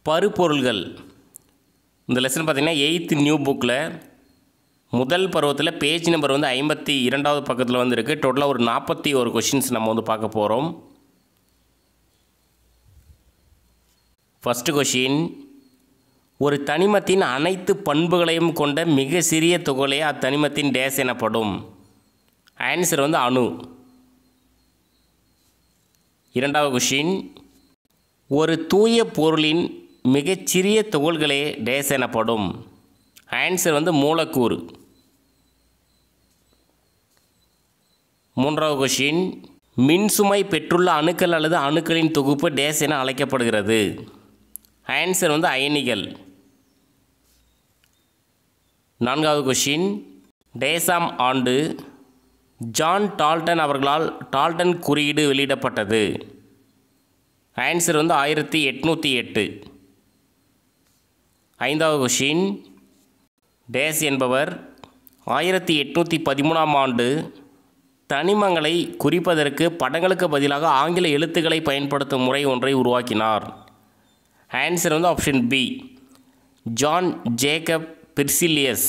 பருப்பொருள்கள் இந்த லெசன் பார்த்திங்கன்னா eighth new புக்கில் முதல் பருவத்தில் பேஜ் நம்பர் வந்து ஐம்பத்தி இரண்டாவது பக்கத்தில் வந்து இருக்குது டோட்டலாக ஒரு நாற்பத்தி ஒரு கொஷின்ஸ் நம்ம வந்து பார்க்க போகிறோம் ஃபஸ்ட்டு கொஷின் ஒரு தனிமத்தின் அனைத்து பண்புகளையும் கொண்ட மிக சிறிய துகளே அத்தனிமத்தின் டேஸ் எனப்படும் ஆன்சர் வந்து அணு இரண்டாவது கொஷின் ஒரு தூய பொருளின் மிகச்சிறிய துகள்களே டேஸ் எனப்படும் ஆன்சர் வந்து மூலக்கூறு மூன்றாவது கொஷின் மின்சுமை பெற்றுள்ள அணுக்கள் அல்லது அணுக்களின் தொகுப்பு டேஸ் என அழைக்கப்படுகிறது ஆன்சர் வந்து அயனிகள் நான்காவது கொஷின் டேசாம் ஆண்டு ஜான் டால்டன் அவர்களால் டால்டன் குறியீடு வெளியிடப்பட்டது ஆன்சர் வந்து ஆயிரத்தி எட்நூற்றி எட்டு ஐந்தாவது கொஷின் டேஸ் என்பவர் ஆயிரத்தி எட்நூற்றி பதிமூணாம் ஆண்டு தனிமங்களை குறிப்பதற்கு படங்களுக்கு பதிலாக ஆங்கில எழுத்துக்களை பயன்படுத்தும் முறை ஒன்றை உருவாக்கினார் ஆன்சர் வந்து option B John Jacob Berzelius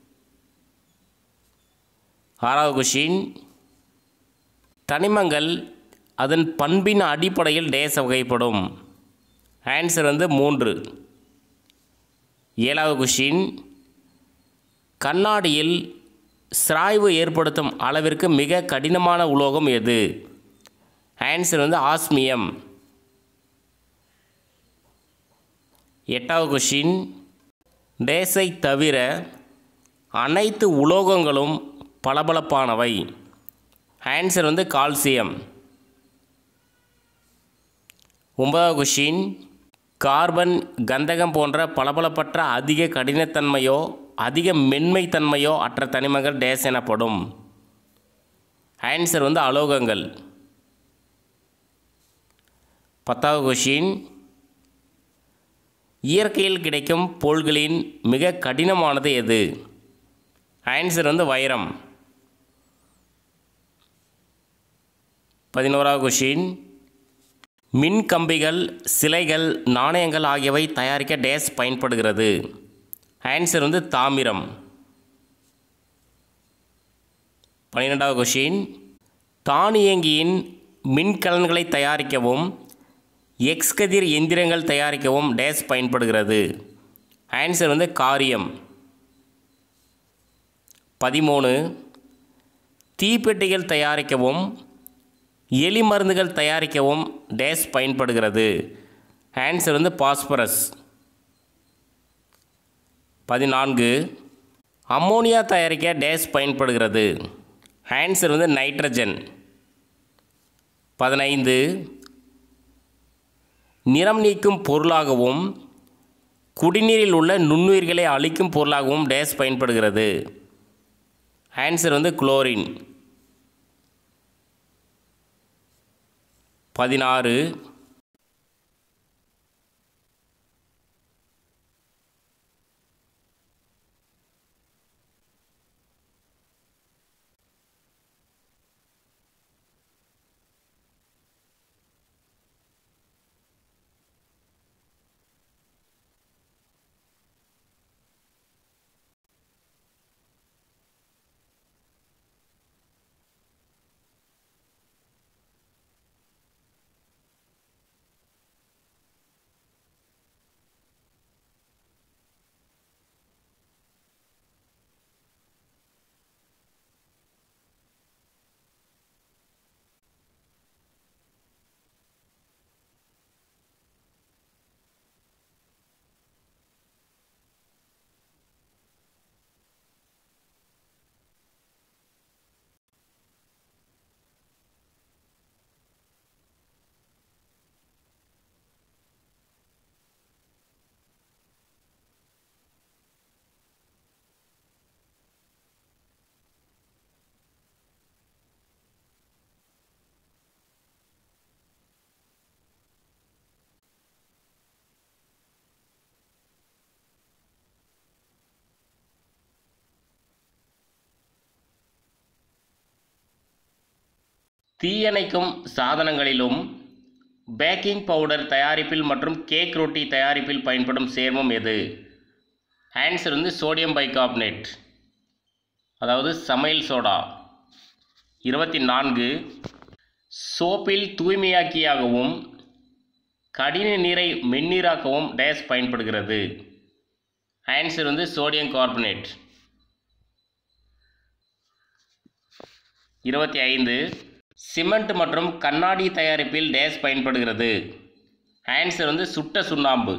ஆறாவது கொஷின் தனிமங்கள் அதன் பண்பின் அடிப்படையில் டேஸ் வகைப்படும் ஆன்சர் வந்து மூன்று ஏழாவது கொஷின் கண்ணாடியில் சிராய்வு ஏற்படுத்தும் அளவிற்கு மிக கடினமான உலோகம் எது ஆன்சர் வந்து ஆஸ்மியம் எட்டாவது கொஷின் டேஸை தவிர அனைத்து உலோகங்களும் பளபளப்பானவை ஆன்சர் வந்து கால்சியம் ஒன்பதாவது கொஷின் கார்பன் கந்தகம் போன்ற பளபளப்பற்ற அதிக கடினத்தன்மையோ அதிக மென்மைத்தன்மையோ அற்ற தனிமங்கள் டேஸ் எனப்படும் ஆன்சர் வந்து அலோகங்கள் பத்தாவது கொஷின் இயற்கையில் கிடைக்கும் பொருள்களின் மிக கடினமானது எது ஆன்சர் வந்து வைரம் பதினோராவது கொஷின் மின் கம்பிகள் சிலைகள் நாணயங்கள் ஆகியவை தயாரிக்க டேஸ் பயன்படுகிறது ஆன்சர் வந்து தாமிரம் பன்னிரெண்டாவது கொஷின் தானியங்கியின் மின்கலன்களை தயாரிக்கவும் எக்ஸ் கதிர் எந்திரங்கள் தயாரிக்கவும் டேஸ் பயன்படுகிறது ஆன்சர் வந்து காரியம் பதிமூணு தீப்பெட்டிகள் தயாரிக்கவும் எலி மருந்துகள் தயாரிக்கவும் டேஸ் பயன்படுகிறது ஆன்சர் வந்து பாஸ்பரஸ் பதினான்கு அம்மோனியா தயாரிக்க டேஸ் பயன்படுகிறது ஆன்சர் வந்து நைட்ரஜன் பதினைந்து நிறம் நீக்கும் பொருளாகவும் குடிநீரில் உள்ள நுண்ணுயிர்களை அழிக்கும் பொருளாகவும் டேஸ் பயன்படுகிறது ஆன்சர் வந்து குளோரின் பதினாறு தீயணைக்கும் சாதனங்களிலும் பேக்கிங் பவுடர் தயாரிப்பில் மற்றும் கேக் ரொட்டி தயாரிப்பில் பயன்படும் சேர்மம் எது ஆன்சர் வந்து சோடியம் பைகார்பனேட் அதாவது சமையல் சோடா இருபத்தி நான்கு சோப்பில் தூய்மையாக்கியாகவும் கடின நீரை மென்னீராக்கவும் டேஸ் பயன்படுகிறது ஆன்சர் வந்து சோடியம் கார்பனேட் இருபத்தி ஐந்து சிமெண்ட் மற்றும் கண்ணாடி தயாரிப்பில் டேஸ் பயன்படுகிறது ஆன்சர் வந்து சுட்ட சுண்ணாம்பு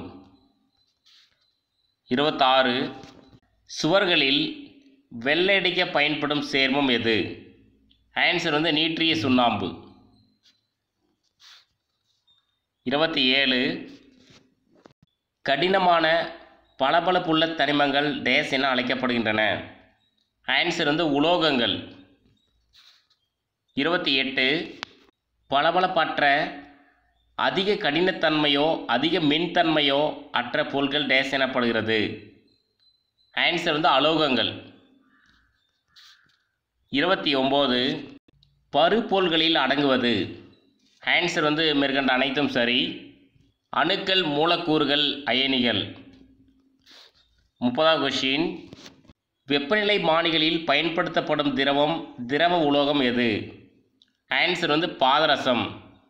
இருபத்தாறு சுவர்களில் வெள்ளையடிக்க பயன்படும் சேர்மம் எது ஆன்சர் வந்து நீற்றிய சுண்ணாம்பு இருபத்தி ஏழு கடினமான பளபளப்புள்ள தனிமங்கள் டேஸ் என அழைக்கப்படுகின்றன ஆன்சர் வந்து உலோகங்கள் இருபத்தி எட்டு பளபளப்பற்ற அதிக கடினத்தன்மையோ அதிக மின்தன்மையோ அற்ற பொருட்கள் டேஸ் எனப்படுகிறது ஆன்சர் வந்து அலோகங்கள் இருபத்தி ஒம்பது பருப்பொருள்களில் அடங்குவது ஆன்சர் வந்து மேற்கண்ட அனைத்தும் சரி அணுக்கள் மூலக்கூறுகள் அயனிகள் முப்பதாம் கொஷின் வெப்பநிலை மானிகளில் பயன்படுத்தப்படும் திரவம் திரவ உலோகம் எது ஆன்சர் வந்து பாதரசம்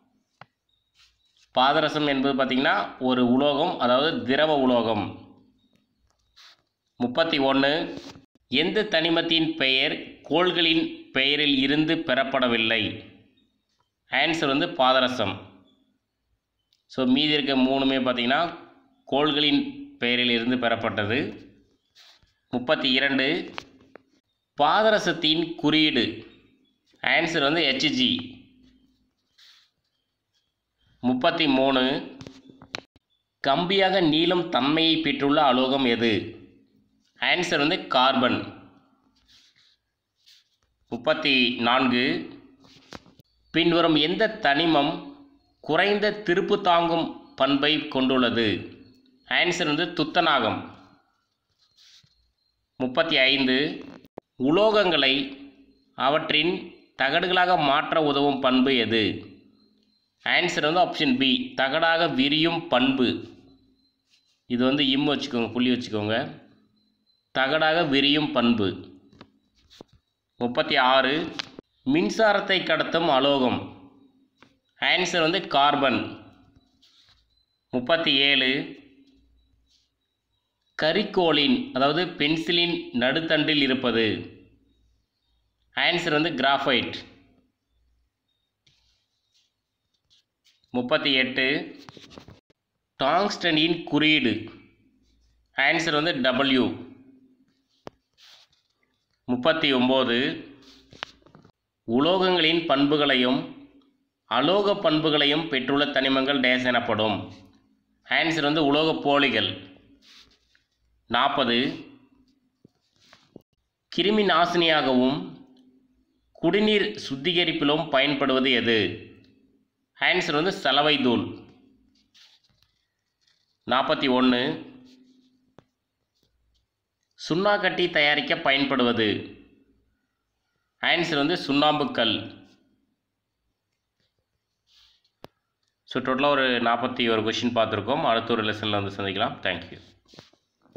பாதரசம் என்பது பார்த்திங்கன்னா ஒரு உலோகம் அதாவது திரவ உலோகம் முப்பத்தி ஒன்று எந்த தனிமத்தின் பெயர் கோள்களின் பெயரில் இருந்து பெறப்படவில்லை ஆன்சர் வந்து பாதரசம் ஸோ மீதி இருக்க மூணுமே பார்த்திங்கன்னா கோள்களின் பெயரில் இருந்து பெறப்பட்டது முப்பத்தி இரண்டு பாதரசத்தின் குறியீடு ஆன்சர் வந்து ஹெச்ஜி முப்பத்தி மூணு கம்பியாக நீளும் தன்மையை பெற்றுள்ள அலோகம் எது ஆன்சர் வந்து கார்பன் முப்பத்தி நான்கு பின்வரும் எந்த தனிமம் குறைந்த திருப்பு தாங்கும் பண்பை கொண்டுள்ளது ஆன்சர் வந்து துத்தநாகம் முப்பத்தி ஐந்து உலோகங்களை அவற்றின் தகடுகளாக மாற்ற உதவும் பண்பு எது ஆன்சர் வந்து ஆப்ஷன் பி தகடாக விரியும் பண்பு இது வந்து இம் வச்சுக்கோங்க புள்ளி வச்சுக்கோங்க தகடாக விரியும் பண்பு முப்பத்தி ஆறு மின்சாரத்தை கடத்தும் அலோகம் ஆன்சர் வந்து கார்பன் முப்பத்தி ஏழு கரிக்கோலின் அதாவது பென்சிலின் நடுத்தண்டில் இருப்பது ஆன்சர் வந்து கிராஃபைட் முப்பத்தி எட்டு டாங்ஸ்டனின் குறியீடு ஆன்சர் வந்து டபிள்யூ முப்பத்தி ஒம்பது உலோகங்களின் பண்புகளையும் அலோக பண்புகளையும் பெற்றுள்ள தனிமங்கள் டேஸ் எனப்படும் ஆன்சர் வந்து உலோகப் போலிகள் நாற்பது கிருமி நாசினியாகவும் குடிநீர் சுத்திகரிப்பிலும் பயன்படுவது எது ஆன்சர் வந்து சலவை தூள் நாற்பத்தி ஒன்று சுண்ணாக்கட்டி தயாரிக்க பயன்படுவது ஆன்சர் வந்து சுண்ணாம்புக்கல் ஸோ டோட்டலாக ஒரு நாற்பத்தி ஒரு கொஷின் பார்த்துருக்கோம் அடுத்த ஒரு லெசனில் வந்து சந்திக்கலாம் தேங்க்யூ